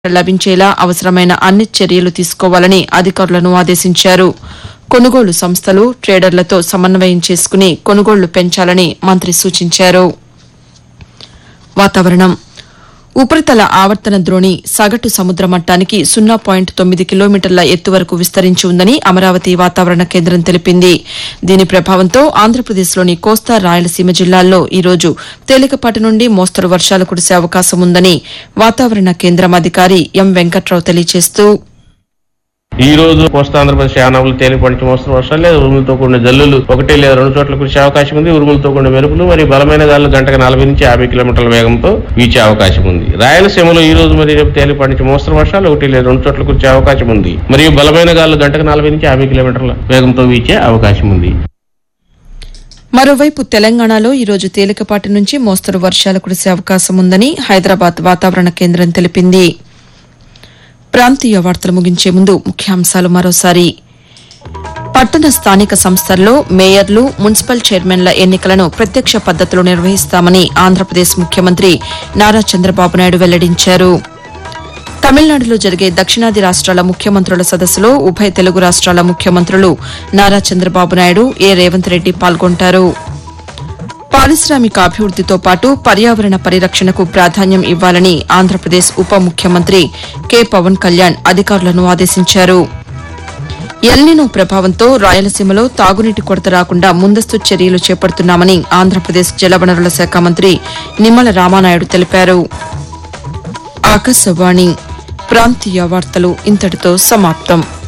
లభించేలా అవసరమైన అన్ని చర్యలు తీసుకోవాలని అధికారులను ఆదేశించారు కొనుగోలు సంస్థలు ట్రేడర్లతో సమన్వయం చేసుకుని కొనుగోళ్లు పెంచాలని మంత్రి సూచించారు వాతావరణం ఉపరితల ఆవర్తన ద్రోణి సగటు సముద్ర మట్టానికి సున్నా పాయింట్ తొమ్మిది కిలోమీటర్ల ఎత్తు వరకు విస్తరించి ఉందని అమరావతి వాతావరణ కేంద్రం తెలిపింది దీని ప్రభావంతో ఆంధ్రప్రదేశ్లోని కోస్తా రాయలసీమ జిల్లాల్లో ఈ రోజు తేలికపాటి నుండి మోస్తరు వర్షాలు కురిసే అవకాశం ఉందని వాతావరణ కేంద్రం అధికారి ఎం వెంకట్రావు తెలియజేస్తూ ఈ రోజు కోస్తా ఆంధ్రప్రదేశ్ యానాములు తేలిపంచి మోస్తరు వర్షాలు లేదా ఉరుములతో కూడిన జల్లులు ఒకటి లేదా రెండు చోట్ల కురిసే అవకాశం ఉంది ఉరుములతో కూడిన మెరుపులు మరియు బలమైన గాలులు గంటకు నలభై నుంచి యాభై కిలోమీటర్ల వేగంతో వీచే అవకాశం ఉంది రాయలసీమలో ఈ రోజు మరియు రేపు తేలిపాటి నుంచి మోస్తరు వర్షాలు ఒకటి లేదా రెండు చోట్ల కురిసే అవకాశం ఉంది మరియు బలమైన గాలులు గంటకు నలభై నుంచి యాభై కిలోమీటర్ల వేగంతో వీచే అవకాశం ఉంది మరోవైపు తెలంగాణలో ఈ రోజు తేలికపాటి నుంచి మోస్తరు వర్షాలు కురిసే అవకాశం ఉందని హైదరాబాద్ వాతావరణ కేంద్రం తెలిపింది ప్రాంతీయ వార్తలు ముగించే ముందు ముఖ్యాంశాలు మరోసారి పట్టణ స్థానిక సంస్థల్లో మేయర్లు మున్సిపల్ చైర్మన్ల ఎన్నికలను ప్రత్యక్ష పద్దతిలో నిర్వహిస్తామని ఆంధ్రప్రదేశ్ ముఖ్యమంత్రి నారా చంద్రబాబు నాయుడు వెల్లడించారు తమిళనాడులో జరిగే దక్షిణాది రాష్ట్రాల ముఖ్యమంత్రుల సదస్సులో ఉభయ తెలుగు రాష్ట్రాల ముఖ్యమంత్రులు నారా చంద్రబాబు నాయుడు ఏ రేవంత్ రెడ్డి పాల్గొంటారు పారిశ్రామిక అభివృద్దితో పాటు పర్యావరణ పరిరక్షణకు ప్రాధాన్యం ఇవ్వాలని ఆంధ్రప్రదేశ్ ఉప ముఖ్యమంత్రి కె పవన్ కళ్యాణ్ అధికారులను ఆదేశించారు ఎల్నినో ప్రభావంతో రాయలసీమలో తాగునీటి కొరత రాకుండా ముందస్తు చర్యలు చేపడుతున్నామని ఆంధ్రప్రదేశ్ జలవనరుల శాఖ మంత్రి నిమ్మల రామానాయుడు తెలిపారు ఆకాశవాణి ప్రాంతీయ వార్తలు ఇంతటితో సమాప్తం